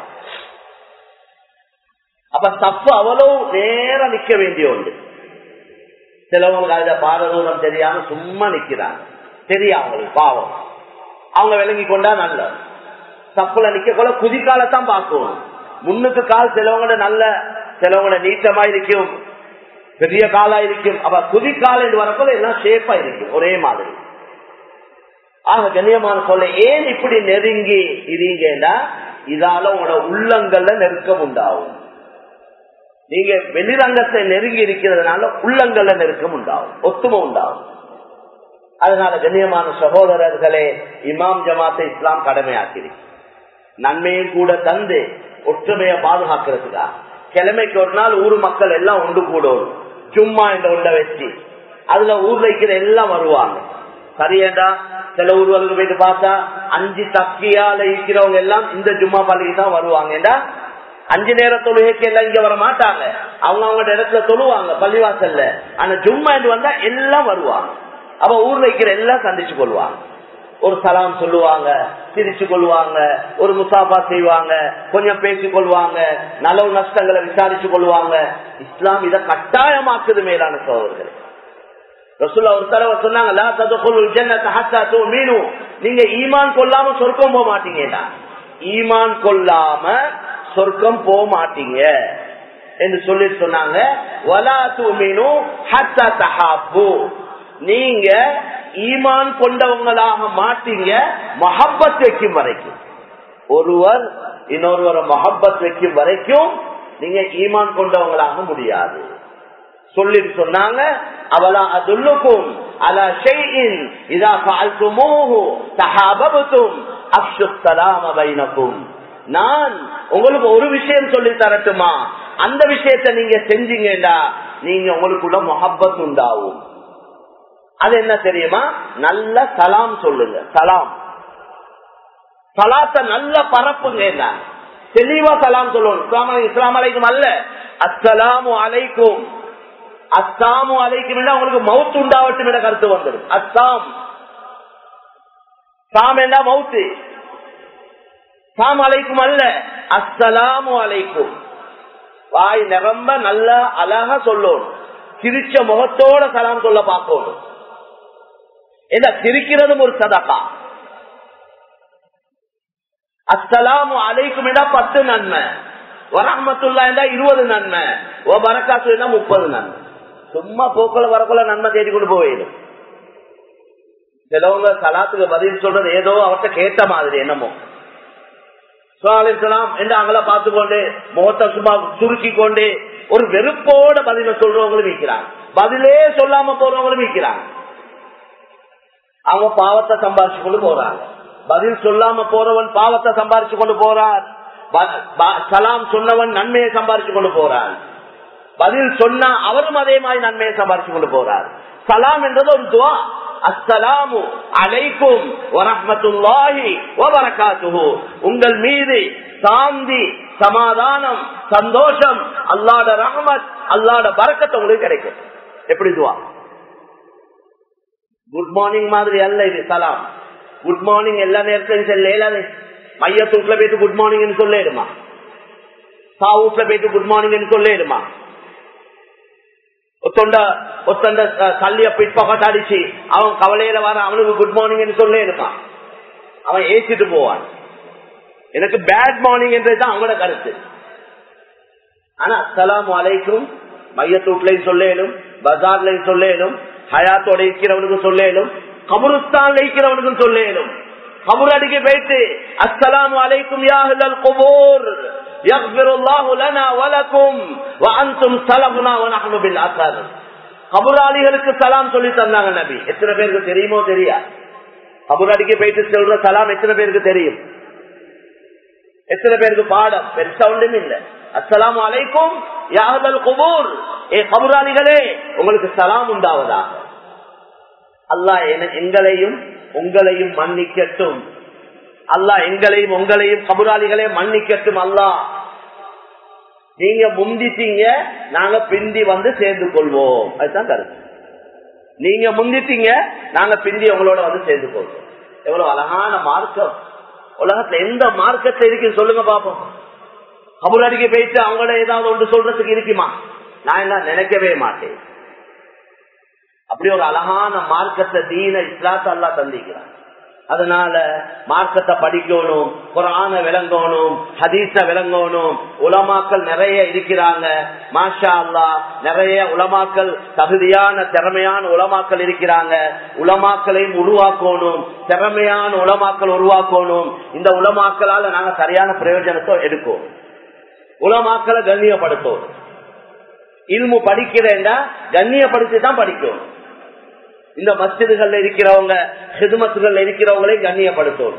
அப்ப சப்பு அவ்வளவு நேரம் நிக்க வேண்டிய ஒன்று சிலவங்க அத பாரதூரம் தெரியாம சும்மா நிக்கிறாங்க தெரியும் அவங்களுக்கு பாவம் அவங்க விளங்கி கொண்டா நல்ல சப்புல நிக்க கூட குதிக்காலத்தான் பார்க்கணும் முன்னுக்கு கால் சிலவங்களோட நல்ல சிலவங்களோட நீட்டமா இருக்கும் பெரிய காலா இருக்கும் அப்ப குதிக்கால் என்று வரப்போது எல்லாம் ஷேப்பா இருக்கும் ஒரே மாதிரி ஆக கண்ணியமான சொல்ல ஏன் இப்படி நெருங்கி இருங்கன்னா இதால உங்களோட உள்ளங்கள்ல நெருக்கம் உண்டாகும் நீங்க வெளிரங்கத்தை நெருங்கி இருக்கிறதுனால உள்ளங்கள்ல நெருக்கம் உண்டாகும் ஒத்துமை உண்டாகும் அதனால கண்ணியமான சகோதரர்களே இமாம் ஜமாத்தை இஸ்லாம் கடமையாக்கிறேன் நன்மையும் கூட தந்து ஒற்றுமையை பாதுகாக்கிறதுக்கா கிழமைக்கு ஒரு நாள் ஊர் மக்கள் எல்லாம் ஒன்று கூடணும் சும்மா இந்த உண்டை வச்சு அதுல ஊர்ல இருக்கிற எல்லாம் வருவாங்க சரியேண்டா சில ஊர்களுக்கு போயிட்டு பார்த்தா அஞ்சு தக்கியால இருக்கிறவங்க எல்லாம் இந்த ஜும்மா பள்ளிக்கு தான் வருவாங்கடா அஞ்சு நேர தொழுகைக்கு எல்லாம் இங்க வர மாட்டாங்க அவங்க அவங்க இடத்துல தொழுவாங்க பள்ளிவாசல்ல ஆனா ஜும்மா என்று வந்தா எல்லாம் வருவாங்க அப்ப ஊர்ல இருக்கிற எல்லாம் சந்திச்சு கொள்வாங்க ஒரு சலாம் சொல்லுவாங்க சிரிச்சு கொள்வாங்க ஒரு முசாபா செய்வாங்க கொஞ்சம் பேசிக் கொள்வாங்க நலவு நஷ்டங்களை விசாரிச்சு கொள்வாங்க இஸ்லாம் இதை கட்டாயமாக்குது மேலான சோதர்கள் ரசுல்லா ஒரு தடவை சொன்னாங்க நீங்க ஈமான் கொள்ளாம சொர்க்கம் போக மாட்டீங்கடா ஈமான் கொள்ளாம சொர்க்கம் போக மாட்டீங்க என்று சொல்லி சொன்னாங்க வலா துமினு ஹத்தா தஹாப்பு நீங்க ஈமான் கொண்டவங்களாக மாட்டீங்க மஹப்பத் வைக்கும் வரைக்கும் ஒருவர் இன்னொருவரை மஹப்பத் வைக்கும் வரைக்கும் நீங்க ஈமான் கொண்டவங்களாக முடியாது சொல்லிட்டு சொன்னாங்க அவலா அதுல்லுக்கும் அலா ஷைஇன் இதா ஃபஅல்துமூஹு தஹாபபதும் அஃஷு ஸலாம பைனக்கும் நான் உங்களுக்கு ஒரு விஷயம் சொல்லி தரட்டுமா அந்த விஷயத்தை நீங்க செஞ்சீங்கடா நீங்க உங்களுக்குள்ள மொஹப்பத் உண்டாகும் அது என்ன தெரியுமா நல்ல சலாம் சொல்லுங்க சலாம் சலாத்த நல்ல பரப்புங்க என்ன தெளிவா சலாம் சொல்லணும் இஸ்லாம் அலை- இஸ்லாம் அலைக்கும் அல்ல அஸ்ஸலாமு அலைக்கும் அஸ்ஸாமு அலைக்கும் உங்களுக்கு மவுத்து உண்டாவட்டும் என்ற கருத்து வந்துடும் அஸ்ஸாம் சாம் என்றா மவுத்து சாம் அலைக்கும் அல்ல அஸ்ஸலாமு அலைக்கும் வாய் நிரம்ப நல்லா அழகா சொல்லணும் சிரிச்ச முகத்தோட சலாம் சொல்ல பார்க்கணும் என்ன சிரிக்கிறதும் ஒரு சதகா அஸ்ஸலாமு அலைக்கும் என்றா பத்து நன்மை வரமத்துல்லா என்றா இருபது நன்மை ஓ பரக்காத்து என்றா முப்பது நன்மை சும்மா போக்குல வரக்குள்ள நன்மை தேடி கொண்டு போயிடும் சிலவங்க சலாத்துக்கு பதில் சொல்றது ஏதோ அவர்கிட்ட கேட்ட மாதிரி என்னமோ சுவாலிசலாம் என்று அங்களை பார்த்து கொண்டு முகத்தை சும்மா சுருக்கி கொண்டு ஒரு வெறுப்போட பதில சொல்றவங்களும் இருக்கிறாங்க பதிலே சொல்லாம போறவங்களும் இருக்கிறாங்க அவங்க பாவத்தை சம்பாரிச்சு கொண்டு போறாங்க பதில் சொல்லாம போறவன் பாவத்தை சம்பாரிச்சு கொண்டு போறான் ப- ப- சலாம் சொன்னவன் நன்மையை சம்பாரிச்சு கொண்டு போறான் பதில் சொன்னா அவரும் அதே மாதிரி நன்மையை சம்பாரிச்சு கொண்டு போறார் சலாம் என்றது ஒரு துவா அஸ்ஸலாமு அலைக்கும் வரஹ்மத்துல்லாஹி வபரகாத்துஹு உங்கள் மீது சாந்தி சமாதானம் சந்தோஷம் அல்லாட ரஹமத் அல்லாட பரக்கத்தை உங்களுக்கு கிடைக்கும் எப்படி துவா குட் மார்னிங் மாதிரி அல்ல இது சலாம் குட் மார்னிங் எல்லா நேரத்திலும் சொல்ல இயலாது மையத்தூட்ல போயிட்டு குட் மார்னிங் சொல்லிடுமா சாவூட்ல போயிட்டு குட் மார்னிங் சொல்லிடுமா ஒத்தொண்ட ஒத்தண்ட தள்ளிய பிற்பகட்ட அடிச்சு அவன் கவலையில வர அவனுக்கு குட் மார்னிங் சொல்லிடுமா அவன் ஏசிட்டு போவான் எனக்கு பேட் மார்னிங் என்றதுதான் அவனோட கருத்து ஆனா அஸ்ஸலாமு அலைக்கும் மையத்தூட்லையும் சொல்லேனும் பஜார்லையும் சொல்லேனும் ஹயாத்தோட இருக்கிறவனுக்கு சொல்லேனும் கபுருஸ்தான்ல இருக்கிறவனுக்கும் சொல்லேனும் கபுர் அடிக்க போயிட்டு அஸ்ஸலாமு அலைக்கும் யாஹுல் குபூர் يغفر الله لنا ولكم وانتم سلفنا ونحن بالاثار கபுராளிகளுக்கு சலாம் சொல்லி தந்தாங்க நபி எத்தனை பேருக்கு தெரியுமோ தெரியா கபுர் அடிக்க போயிட்டு சொல்ற சலாம் எத்தனை பேருக்கு தெரியும் எத்தனை பேருக்கு பாடம் பெருசா ஒன்றும் இல்ல அஸ்ஸலாமு அலைக்கும் யாஹுல் குபூர் ஏ கபுராளிகளே உங்களுக்கு சலாம் உண்டாவதாக அல்லாஹ் என- எங்களையும் உங்களையும் மன்னிக்கட்டும் அல்லாஹ் எங்களையும் உங்களையும் கபுராளிகளே மன்னிக்கட்டும் அல்லாஹ் நீங்க முந்திட்டீங்க நாங்க பிந்தி வந்து சேர்ந்து கொள்வோம் அதுதான் கருத்து நீங்க முந்திட்டீங்க நாங்க பிந்தி உங்களோட வந்து சேர்ந்து கொள்வோம் எவ்வளவு அழகான மார்க்கம் உலகத்துல எந்த மார்க்கத்தை இருக்கு சொல்லுங்க பாப்போம் கபுராளிக்கு போயிட்டு அவங்கள ஏதாவது ஒன்று சொல்றதுக்கு இருக்குமா நான் என்ன நினைக்கவே மாட்டேன் அப்படி ஒரு அழகான மார்க்கத்தை தீன இஸ்லாத்த அல்லா தந்திக்கிறான் அதனால மார்க்கத்தை படிக்கணும் குரான விளங்கணும் ஹதீஸ விளங்கணும் உலமாக்கள் நிறைய இருக்கிறாங்க மாஷா அல்லா நிறைய உலமாக்கள் தகுதியான திறமையான உலமாக்கள் இருக்கிறாங்க உலமாக்களையும் உருவாக்கணும் திறமையான உலமாக்கள் உருவாக்கணும் இந்த உலமாக்களால நாங்க சரியான பிரயோஜனத்தை எடுக்கும் உலமாக்களை கண்ணியப்படுத்தும் இல்மு படிக்கிறேன்டா கண்ணியப்படுத்தி தான் படிக்கும் இந்த மஸ்ஜிதுகள்ல இருக்கிறவங்க ஹிதுமத்துகள்ல இருக்கிறவங்களே கண்ணியப்படுத்தும்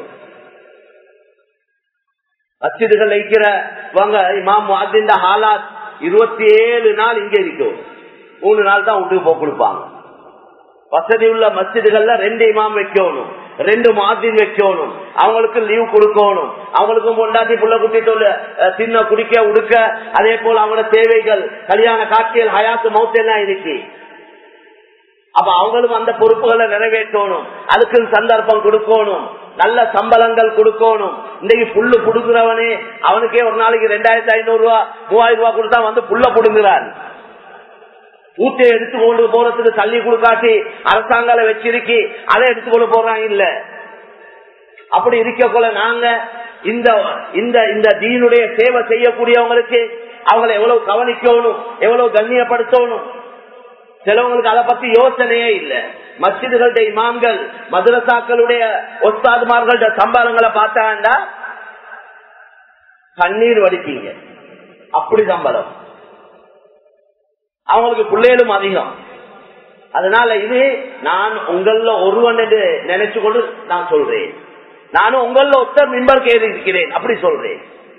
மஸ்ஜிதுகள்ல இருக்கிறவங்க இமாம் முஅத்தின் ஹாலாத் இருபத்தி ஏழு நாள் இங்க இருக்கும் மூணு நாள் தான் விட்டு போய் கொடுப்பாங்க வசதி உள்ள மஸ்ஜிதுகள்ல ரெண்டு இமாம் வைக்கணும் ரெண்டு மாதின் வைக்கணும் அவங்களுக்கு லீவ் கொடுக்கணும் அவங்களுக்கும் பொண்டாட்டி புள்ள குட்டி தொழில் தின்ன குடிக்க உடுக்க அதே போல அவங்களோட தேவைகள் கல்யாண காட்சியல் ஹயாத்து மௌத்து எல்லாம் இருக்கு அப்ப அவங்களும் அந்த பொறுப்புகளை நிறைவேற்றணும் அதுக்கு சந்தர்ப்பம் கொடுக்கணும் நல்ல சம்பளங்கள் கொடுக்கணும் இன்னைக்கு புல்லு புடுங்குறவனே அவனுக்கே ஒரு நாளைக்கு ரெண்டாயிரத்தி ஐநூறு ரூபா மூவாயிரம் ரூபாய் கொடுத்தா வந்து புல்ல புடுங்குறான் ஊட்டியை எடுத்து கொண்டு போறதுக்கு தள்ளி கொடுக்காட்டி அரசாங்கால வச்சிருக்கி அதை எடுத்து கொண்டு போறாங்க இல்ல அப்படி இருக்க போல நாங்க இந்த இந்த இந்த தீனுடைய சேவை செய்யக்கூடியவங்களுக்கு அவங்களை எவ்வளவு கவனிக்கணும் எவ்வளவு கண்ணியப்படுத்தணும் சிலவங்களுக்கு அதை பத்தி யோசனையே இல்ல மஸ்ஜிதுகளுடைய இமாம்கள் மதுரசாக்களுடைய ஒஸ்தாதுமார்களுடைய சம்பாரங்களை பார்த்தாண்டா கண்ணீர் வடிப்பீங்க அப்படி சம்பளம் அவங்களுக்கு பிள்ளைகளும் அதிகம் அதனால இது நான் உங்கள ஒருவன் என்று நினைச்சு கொண்டு நான் சொல்றேன் நானும் உங்கள ஒத்த மின்பர் கேது இருக்கிறேன் அப்படி சொல்றேன்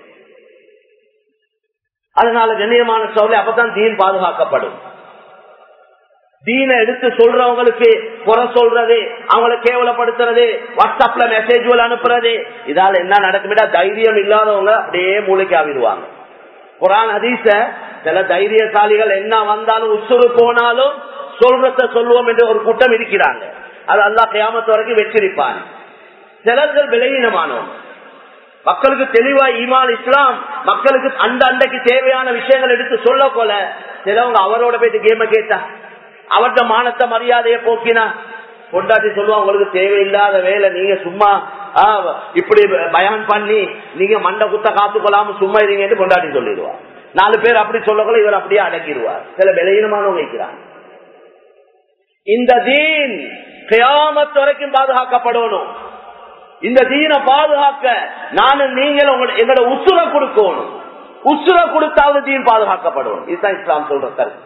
அதனால கண்ணியமான சோழலை அப்பதான் தீன் பாதுகாக்கப்படும் தீனை எடுத்து சொல்றவங்களுக்கு குறை சொல்றது அவங்களை கேவலப்படுத்துறது வாட்ஸ்அப்ல மெசேஜ் அனுப்புறது இதால என்ன நடக்குமிடா தைரியம் இல்லாதவங்க அப்படியே மூளைக்கு ஆவிடுவாங்க குரான் ஹதீச சில தைரியசாலிகள் என்ன வந்தாலும் உசுறு போனாலும் சொல்றத சொல்லுவோம் என்று ஒரு கூட்டம் இருக்கிறாங்க அது அல்லா கியாமத்து வரைக்கும் வெற்றிருப்பான் சிலர்கள் விலகீனமானவங்க மக்களுக்கு தெளிவா ஈமான் இஸ்லாம் மக்களுக்கு அந்த அண்டைக்கு தேவையான விஷயங்கள் எடுத்து சொல்ல போல சிலவங்க அவரோட போயிட்டு கேம கேட்டா அவர்கிட்ட மானத்தை மரியாதையை போக்கினா கொண்டாட்டி சொல்லுவா உங்களுக்கு தேவையில்லாத வேலை நீங்க சும்மா இப்படி பயான் பண்ணி நீங்க மண்டை குத்த காத்து கொள்ளாம சும்மா இருங்கன்னு கொண்டாட்டி சொல்லிடுவா நாலு பேர் அப்படி சொல்லக்கூட இவர் அப்படியே அடக்கிடுவார் சில விலையினமானவங்க வைக்கிறாங்க இந்த தீன் கியாமத்து வரைக்கும் பாதுகாக்கப்படணும் இந்த தீனை பாதுகாக்க நானும் நீங்கள் எங்களோட உசுர கொடுக்கணும் உசுர கொடுத்தாவது தீன் பாதுகாக்கப்படும் இதுதான் இஸ்லாம் சொல்ற கருத்து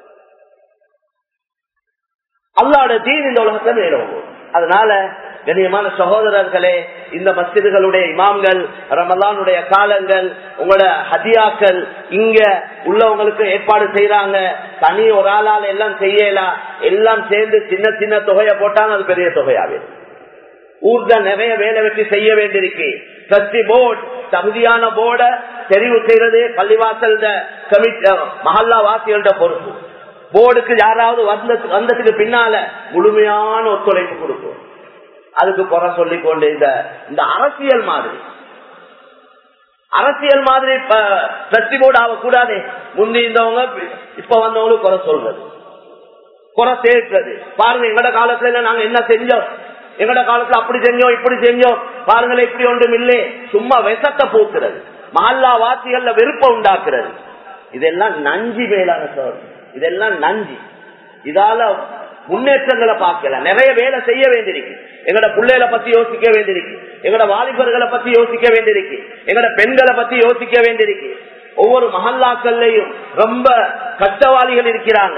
அல்லாட தீன் இந்த உலகத்தை மேலும் அதனால கண்ணியமான சகோதரர்களே இந்த மஸ்ஜிதுகளுடைய இமாம்கள் ரமலானுடைய காலங்கள் உங்களோட ஹதியாக்கள் இங்க உள்ளவங்களுக்கு ஏற்பாடு செய்யறாங்க தனி ஒரு ஆளால் எல்லாம் செய்யலாம் எல்லாம் சேர்ந்து சின்ன சின்ன தொகையை போட்டாலும் அது பெரிய தொகையாகும் ஊர்ல நிறைய வேலை வச்சு செய்ய வேண்டியிருக்கு சஸ்தி போர்டு தகுதியான போர்ட தெரிவு செய்யறது பள்ளிவாசல் மஹல்லா வாசிகளோட பொறுப்பு போர்டுக்கு யாராவது வந்ததுக்கு பின்னால முழுமையான ஒத்துழைப்பு கொடுக்கும் அதுக்கு குறை சொல்லிக் கொண்டு இந்த இந்த அரசியல் மாதிரி அரசியல் மாதிரி சக்தி போர்டு ஆகக்கூடாது முந்தி இருந்தவங்க இப்ப வந்தவங்களுக்கு குறை சொல்றது குறை சேர்க்கிறது பாருங்க எங்கட காலத்துல நாங்க என்ன செஞ்சோம் எங்கட காலத்துல அப்படி செஞ்சோம் இப்படி செஞ்சோம் பாருங்களேன் இப்படி ஒன்றும் இல்லை சும்மா விஷத்தை போக்குறது மஹல்லா வாசிகள்ல வெறுப்ப உண்டாக்குறது இதெல்லாம் நஞ்சி மேலான சார் இதெல்லாம் நஞ்சி இதால முன்னேற்றங்களை பார்க்கல நிறைய வேலை செய்ய வேண்டியிருக்கு எங்கட பிள்ளைகளை பத்தி யோசிக்க வேண்டியிருக்கு எங்கட வாலிபர்களை பத்தி யோசிக்க வேண்டியிருக்கு எங்கட பெண்களை பத்தி யோசிக்க வேண்டியிருக்கு ஒவ்வொரு மஹல்லாக்கள்லயும் ரொம்ப கஷ்டவாளிகள் இருக்கிறாங்க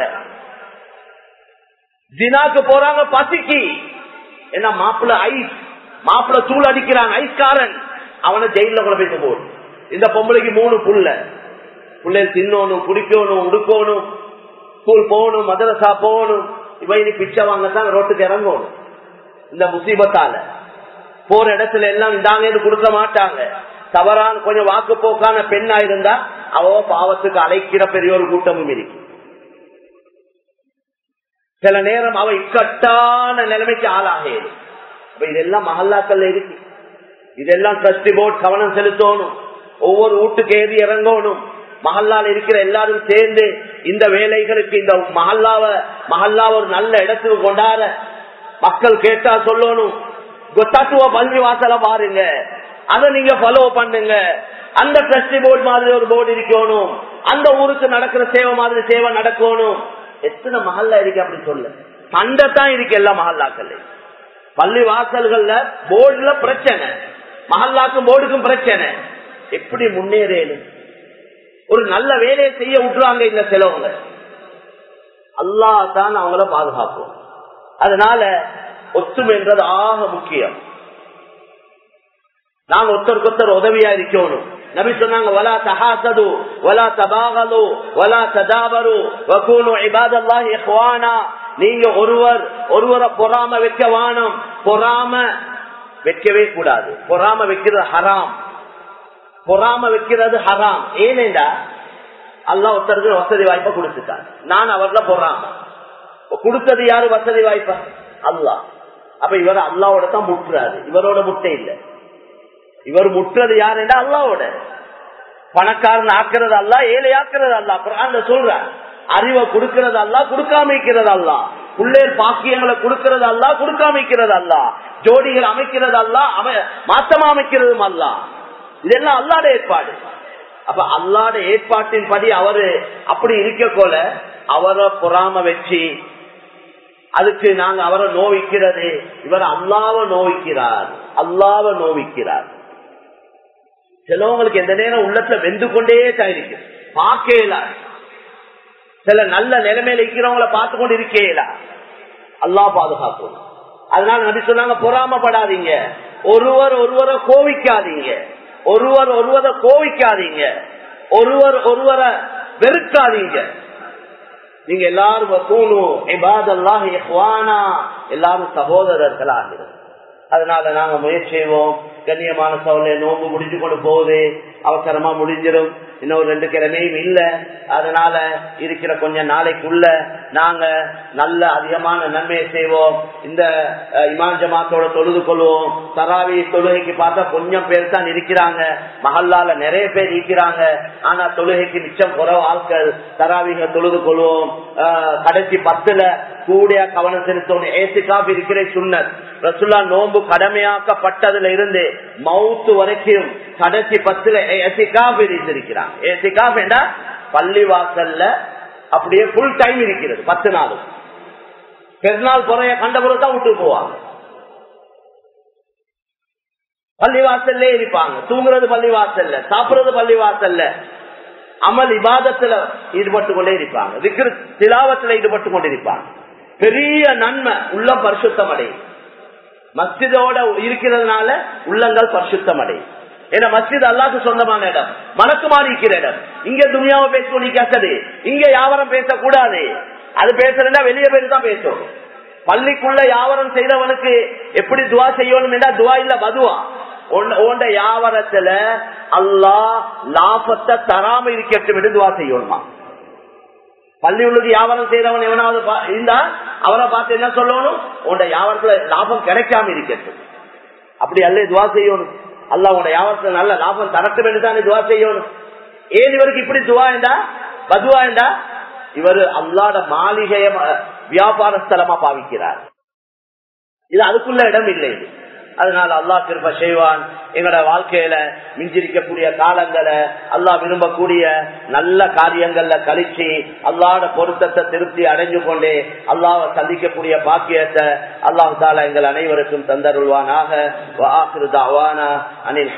தினாக்கு போறாங்க பசிக்கு என்ன மாப்பிள்ள ஐஸ் மாப்பிள்ள தூள் அடிக்கிறாங்க ஐஸ்காரன் அவனை ஜெயில கூட போயிட்டு போடும் இந்த பொம்பளைக்கு மூணு புள்ள பிள்ளைகள் தின்னோணும் குடிக்கணும் உடுக்கணும் ஸ்கூல் போகணும் மதரசா போகணும் இவன் பிச்சை வாங்கத்தான் ரோட்டுக்கு இறங்கணும் இந்த முசீபத்தால போற இடத்துல எல்லாம் இந்தாங்க கொடுக்க மாட்டாங்க தவறான கொஞ்சம் வாக்கு போக்கான பெண்ணா இருந்தா அவ பாவத்துக்கு அழைக்கிற பெரிய ஒரு கூட்டமும் இருக்கு சில நேரம் அவ இக்கட்டான நிலைமைக்கு ஆளாகிறது இதெல்லாம் மஹல்லாக்கள்ல இருக்கு இதெல்லாம் டிரஸ்டி போர்ட் கவனம் செலுத்தணும் ஒவ்வொரு வீட்டுக்கு ஏறி இறங்கணும் மஹல்லால இருக்கிற எல்லாரும் சேர்ந்து இந்த வேலைகளுக்கு இந்த மஹல்லாவ மஹல்லாவ ஒரு நல்ல இடத்துக்கு கொண்டாட மக்கள் கேட்டா சொல்லணும் கொத்தாட்டுவ பள்ளி வாசல பாருங்க அதை நீங்க ஃபாலோ பண்ணுங்க அந்த டிரஸ்டி போர்டு மாதிரி ஒரு போர்டு இருக்கணும் அந்த ஊருக்கு நடக்கிற சேவை மாதிரி சேவை நடக்கணும் எத்தனை மஹல்லா இருக்கு அப்படி சொல்ல சண்டை தான் இருக்கு எல்லா மஹல்லாக்கள் பள்ளி வாசல்கள்ல போர்டுல பிரச்சனை மஹல்லாக்கும் போர்டுக்கும் பிரச்சனை எப்படி முன்னேறேன்னு ஒரு நல்ல வேலையை செய்ய விட்டுறாங்க இந்த சிலவங்க அல்லா தான் அவங்கள பாதுகாப்போம் அதனால ஒத்துமைன்றது ஆக முக்கியம் நாங்க ஒருத்தருக்கு ஒருத்தர் உதவியா இருக்கணும் நபி சொன்னாங்க வலா தஹாசது வலா தபாகலு வலா ததாபரு வகூனு இபாதல்லாஹி இஹ்வானா நீங்க ஒருவர் ஒருவரை பொறாம வைக்க வானம் பொறாம வைக்கவே கூடாது பொறாம வைக்கிறது ஹராம் பொறாம வைக்கிறது ஹராம் ஏனேண்டா அல்லா ஒருத்தருக்கு வசதி வாய்ப்பை கொடுத்துட்டான் நான் அவர்ல பொறாம கொடுத்தது யாரு வசதி வாய்ப்பா அல்லா அப்ப இவர் அல்லாவோட தான் முட்டுறாரு இவரோட முட்டை இல்லை இவர் முட்டுறது யாருண்டா அல்லாவோட பணக்காரன் ஆக்குறது அல்ல ஏழை ஆக்குறது அல்ல குரான் சொல்ற அறிவை கொடுக்கிறது அல்ல கொடுக்காம இருக்கிறது அல்ல பிள்ளைகள் பாக்கியங்களை கொடுக்கிறது அல்ல கொடுக்காம இருக்கிறது அல்ல ஜோடிகள் அமைக்கிறது அல்ல மாத்தமா அமைக்கிறதும் அல்ல இதெல்லாம் அல்லாட ஏற்பாடு அப்ப அல்லாட ஏற்பாட்டின் படி அவரு அப்படி இருக்க போல அவரை பொறாம வச்சு அதுக்கு நாங்க அவரை நோவிக்கிறது இவர் அல்லாவ நோவிக்கிறார் அல்லாவ நோவிக்கிறார் சிலவங்களுக்கு எந்த நேரம் உள்ளத்துல வெந்து கொண்டே தான் இருக்கு பார்க்கல சில நல்ல நிலைமையில இருக்கிறவங்களை பார்த்து கொண்டு இருக்கேல அல்லா பாதுகாக்கும் அதனால நபி சொன்னாங்க பொறாமப்படாதீங்க ஒருவர் ஒருவரை கோவிக்காதீங்க ஒருவர் ஒருவரை கோவிக்காதீங்க ஒருவர் ஒருவரை வெறுக்காதீங்க நீங்க எல்லாரும் எல்லாரும் சகோதரர்களாக அதனால நாங்க முயற்சி செய்வோம் கண்ணியமான சோழ நோம்பு முடிஞ்சு கொண்டு போகுது அவசரமா முடிஞ்சிடும் இன்னும் ரெண்டு கிழமையும் இல்ல அதனால இருக்கிற கொஞ்ச நாளைக்குள்ள நாங்க நல்ல அதிகமான நன்மையை செய்வோம் இந்த இமான் ஜமாத்தோட தொழுது கொள்வோம் தராவி தொழுகைக்கு பார்த்தா கொஞ்சம் பேர் தான் இருக்கிறாங்க மஹல்லால நிறைய பேர் இருக்கிறாங்க ஆனா தொழுகைக்கு மிச்சம் குறவு ஆட்கள் தராவிக தொழுது கொள்வோம் கடைசி பத்துல கூட கவனம் செலுத்தணும் ஏசுக்காப் இருக்கிற சுண்ணத் ரசுல்லா நோன்பு கடமையாக்கப்பட்டதுல இருந்து மவுத்து வரைக்கும் கடைசி பத்துல ஏசிகாப் இருக்கிறான் ஏசிகாப் என்றா பள்ளி வாசல்ல அப்படியே புல் டைம் இருக்கிறது பத்து நாளும் பெருநாள் குறைய கண்டபுரம் தான் விட்டு போவாங்க பள்ளி வாசல்ல இருப்பாங்க தூங்குறது பள்ளி வாசல்ல சாப்பிடுறது பள்ளி வாசல்ல அமல் இபாதத்துல ஈடுபட்டு கொண்டே இருப்பாங்க விக்கிர திலாவத்துல ஈடுபட்டு கொண்டிருப்பாங்க பெரிய நன்மை உள்ள பரிசுத்தம் அடையும் மஸ்ஜிதோட இருக்கிறதுனால உள்ளங்கள் பரிசுத்தம் அடையும் ஏன்னா மஸ்ஜித் அல்லாக்கு சொந்தமான இடம் மனக்குமாரி இருக்கிற இடம் இங்க துணியாவை பேச நீ கேட்டது இங்க யாவரம் பேசக்கூடாது அது பேசுறா வெளியே பேரு தான் பேசும் பள்ளிக்குள்ள யாவரம் செய்தவனுக்கு எப்படி துவா செய்யணும் என்றா துவா இல்ல பதுவா உண்ட யாவரத்துல அல்லா லாபத்தை தராம இருக்கட்டும் என்று துவா செய்யணுமா பள்ளி உள்ளது வியாபாரம் செய்யறவன் எவனாவது இருந்தா அவரை பார்த்து என்ன சொல்லணும் உன்ட வியாபாரத்துல லாபம் கிடைக்காம இருக்கட்டும் அப்படி அல்ல துவா செய்யணும் அல்ல உன்ட வியாபாரத்துல நல்ல லாபம் தரட்டும் என்று தான் துவா செய்யணும் ஏன் இவருக்கு இப்படி துவா என்றா பதுவா என்றா இவர் அல்லாட மாளிகைய வியாபார ஸ்தலமா பாவிக்கிறார் இது அதுக்குள்ள இடம் இல்லை அதனால அல்லா கிருப்ப செய்வான் எங்களோட வாழ்க்கையில மிஞ்சிருக்கக்கூடிய காலங்களை அல்லா விரும்பக்கூடிய நல்ல காரியங்கள்ல கழிச்சு அல்லாட பொருத்தத்தை திருப்தி அடைஞ்சு கொண்டே அல்லாவை சந்திக்கக்கூடிய பாக்கியத்தை அல்லாஹ் தாலா எங்கள் அனைவருக்கும் தந்தருள்வானாக அனில்